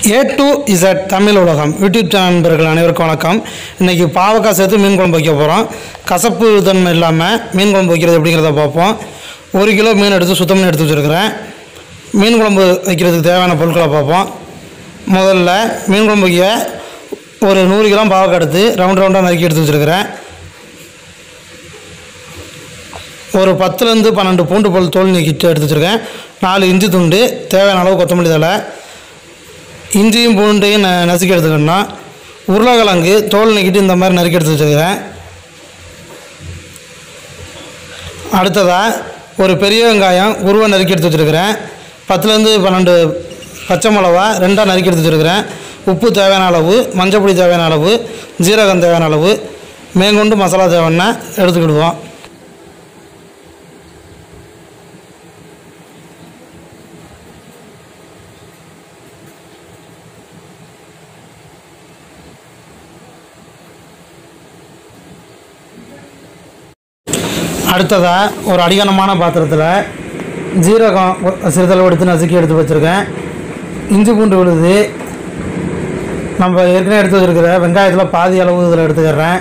A to Z Tamil உலகம் YouTube channel நண்பர்கள் அனைவருக்கும் வணக்கம் இன்றைக்கி பாவக்காய் சேர்த்து மீன் குழம்பு வைக்க போகிறோம் கசப்பு தன்மை இல்லாமல் மீன் குழம்பு வைக்கிறது எப்படிங்கிறத பார்ப்போம் ஒரு கிலோ மீன் எடுத்து சுத்தம் பண்ணி எடுத்து வச்சுருக்கிறேன் மீன் குழம்பு வைக்கிறதுக்கு தேவையான பொருட்களை பார்ப்போம் முதல்ல மீன் குழம்பு வைக்க ஒரு நூறு கிலோ பாவக்காய் எடுத்து ரவுண்ட் ரவுண்டாக நறுக்கி எடுத்து வச்சுருக்கிறேன் ஒரு பத்துலேருந்து பன்னெண்டு பூண்டு பல் தோல் நீக்கிட்டு எடுத்து வச்சுருக்கேன் நாலு இஞ்சி துண்டு தேவையான அளவு கொத்தமல்லி தழை இஞ்சியும் பூண்டையும் ந நசுக்கி எடுத்துக்கணும் உருளைக்கிழங்கு தோல் நீக்கிட்டு இந்த மாதிரி நறுக்கி எடுத்து வச்சுருக்கிறேன் அடுத்ததாக ஒரு பெரிய வெங்காயம் உருவை நறுக்கி எடுத்து வச்சுருக்கிறேன் பத்துலேருந்து பன்னெண்டு பச்சை மிளவா ரெண்டாக நறுக்கி எடுத்து வச்சுருக்கிறேன் உப்பு தேவையான அளவு மஞ்சள் தேவையான அளவு ஜீரகம் தேவையான அளவு மேற்கொண்டு மசாலா தேவைன்னா எடுத்துக்கிடுவோம் அடுத்ததாக ஒரு அடிகனமான பாத்திரத்தில் ஜீரகம் ஒரு சிறிதளவு எடுத்து நசுக்கி எடுத்து வச்சுருக்கேன் இஞ்சி பூண்டு விழுது நம்ம ஏற்கனவே எடுத்து வச்சுருக்கிற வெங்காயத்தில் பாதி அளவு இதில் எடுத்துக்கிறேன்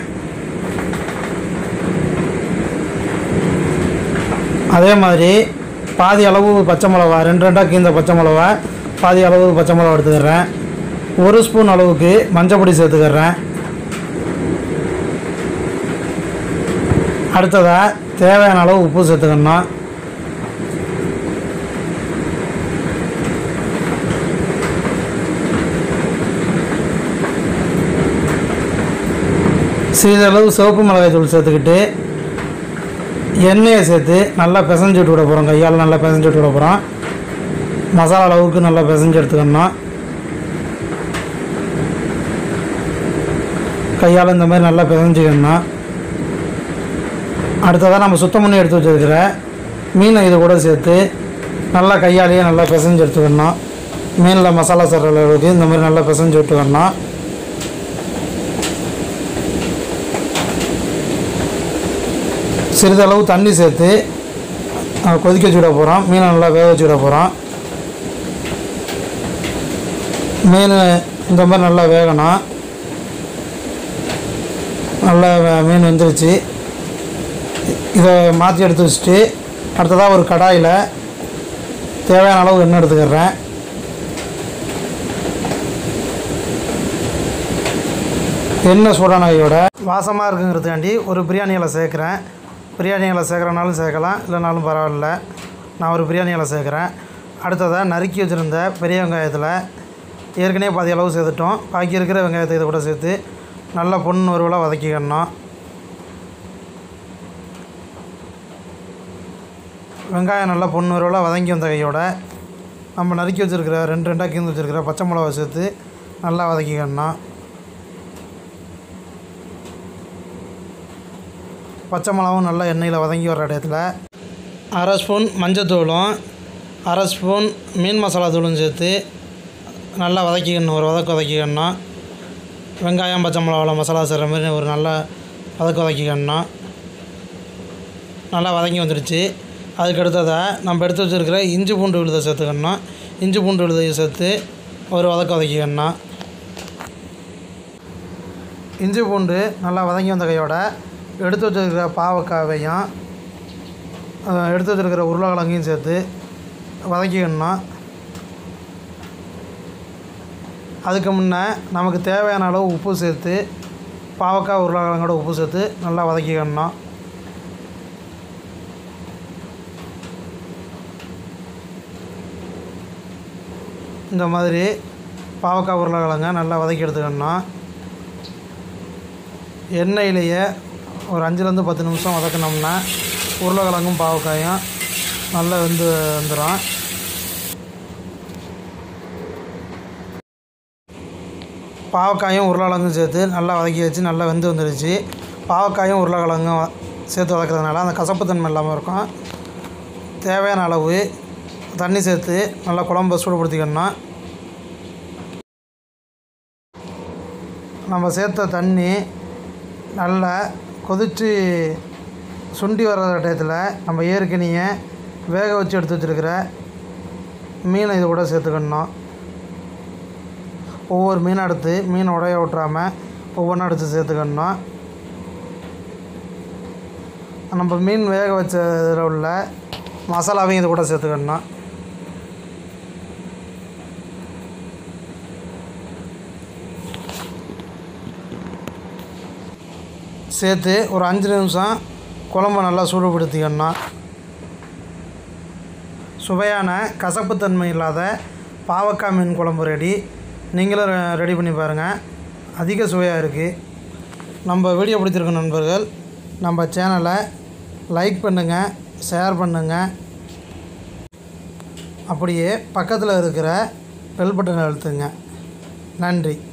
அதே மாதிரி பாதி அளவு பச்சை மிளவா ரெண்டு ரெண்டாக கீந்த பச்சை மிளவா பாதி அளவு பச்சை மிளவா எடுத்துக்கிறேன் ஒரு ஸ்பூன் அளவுக்கு மஞ்சள் பொடி சேர்த்துக்கிறேன் அடுத்ததாக தேவையான அளவு உப்பு சேர்த்துக்கணும் சிறிதளவு சிவப்பு மிளகாய் தூள் சேர்த்துக்கிட்டு எண்ணெயை சேர்த்து நல்லா பிசைஞ்சு விட்டு விட போகிறோம் கையால் நல்லா பிசைஞ்சு விட்டு விட போகிறோம் மசாலா அளவுக்கு நல்லா பிசைஞ்சு எடுத்துக்கணும் கையால் இந்த மாதிரி நல்லா பிசைஞ்சுக்கணும் அடுத்ததாக நம்ம சுத்தம் பண்ணி எடுத்து வச்சுருக்கிற மீனை இது கூட சேர்த்து நல்லா கையாலேயே நல்லா பிசைஞ்சு எடுத்துக்கணும் மீனில் மசாலா சேர்ற அளவுக்கு இந்த மாதிரி நல்லா பிசைஞ்சு விட்டுக்கணும் சிறிதளவு தண்ணி சேர்த்து அஹ், கொதிக்க வச்சு விட போகிறோம் மீனை நல்லா வேக வச்சு விட போகிறோம் மீன் இந்த மாதிரி நல்லா வேகணும் நல்லா வே- மீன் வெந்துருச்சு இதை மாற்றி எடுத்து வச்சுட்டு அடுத்ததாக ஒரு கடாயில் தேவையான அளவு எண்ணெய் எடுத்துக்கிறேன் எண்ணெய் சூடானவையோட வாசமாக இருக்குங்கிறதுக்காண்டி ஒரு பிரியாணி இலை சேர்க்குறேன் பிரியாணி இலை சேர்க்குறனாலும் சேர்க்கலாம் இல்லைனாலும் பரவாயில்ல நான் ஒரு பிரியாணி இலை சேர்க்குறேன் அடுத்ததாக நறுக்கி வச்சுருந்த பெரிய வெங்காயத்தில் ஏற்கனவே பாதி அளவு சேர்த்துட்டோம் பாக்கி இருக்கிற வெங்காயத்தை இதை கூட சேர்த்து நல்லா பொண்ணு ஒருவலாக வதக்கிக்கணும் வெங்காயம் நல்லா பொண்ணு வரவலாக வதங்கி வந்த கையோட நம்ம நறுக்கி வச்சுருக்கிற ரெண்டு ரெண்டாக கீந்து வச்சுருக்கிற பச்சை மிளகா சேர்த்து நல்லா வதக்கிக்கணும் பச்சை மிளகாவும் நல்லா எண்ணெயில் வதங்கி வர இடத்துல அரை ஸ்பூன் மஞ்சத்தூளும் அரை ஸ்பூன் மீன் மசாலா தூளும் சேர்த்து நல்லா வதக்கிக்கணும் ஒரு வதக்கு வதக்கிக்கணும் வெங்காயம் பச்சை மிளகாவில் மசாலா சேர்கிற மாதிரி ஒரு நல்லா வதக்கு வதக்கிக்கணும் நல்லா வதங்கி வந்துடுச்சு அதுக்கு அடுத்ததாக நம்ம எடுத்து வச்சுருக்கிற இஞ்சி பூண்டு விழுதை சேர்த்துக்கணும் இஞ்சி பூண்டு விழுதையை சேர்த்து ஒரு வதக்க வதக்கிக்கணும் இஞ்சி பூண்டு நல்லா வதங்கி வந்த கையோட எடுத்து வச்சுருக்கிற பாவக்காவையும் அஹ், எடுத்து வச்சுருக்கிற உருளைக்கிழங்கையும் சேர்த்து வதக்கிக்கணும் அதுக்கு முன்னே நமக்கு தேவையான அளவு உப்பு சேர்த்து பாவக்காய் உருளைக்கிழங்கோட உப்பு சேர்த்து நல்லா வதக்கிக்கணும் இந்த மாதிரி பாவக்காய் உருளைக்கிழங்க நல்லா வதக்கி எடுத்துக்கணும் எண்ணெயிலேயே ஒரு அஞ்சுலேருந்து பத்து நிமிஷம் வதக்கினோம்னா உருளைக்கிழங்கும் பாவக்காயும் நல்லா வெந்து வந்துடும் பாவக்காயும் உருளைக்கிழங்கும் சேர்த்து நல்லா வதக்கி வச்சு நல்லா வெந்து வந்துடுச்சு பாவக்காயும் உருளைக்கிழங்கும் வ- சேர்த்து வதக்கிறதுனால அந்த கசப்பு தன்மை இல்லாமல் இருக்கும் தேவையான அளவு தண்ணி சேர்த்து நல்லா குழம்ப சூடுபடுத்திக்கணும் நம்ம சேர்த்த தண்ணி நல்லா கொதித்து சுண்டி வர்ற டயத்தில் நம்ம ஏற்கனவே வேக வச்சு எடுத்து வச்சுருக்கிற மீனை இது கூட சேர்த்துக்கணும் ஒவ்வொரு மீன் எடுத்து மீன் உடைய விட்றாமல் ஒவ்வொன்றா எடுத்து சேர்த்துக்கணும் நம்ம மீன் வேக வச்ச இதில் உள்ள மசாலாவையும் இது கூட சேர்த்துக்கணும் சேர்த்து ஒரு அஞ்சு நிமிஷம் குழம்ப நல்லா சூடுபடுத்திக்கணும் சுவையான கசப்புத்தன்மை இல்லாத பாவக்காய் மீன் குழம்பு ரெடி நீங்களும் ரெ- ரெடி பண்ணி பாருங்கள் அதிக சுவையாக இருக்குது நம்ம வீடியோ பிடிச்சிருக்க நண்பர்கள் நம்ம சேனலை லைக் பண்ணுங்கள் ஷேர் பண்ணுங்கள் அப்படியே பக்கத்தில் இருக்கிற பெல் பட்டனை அழுத்துங்க நன்றி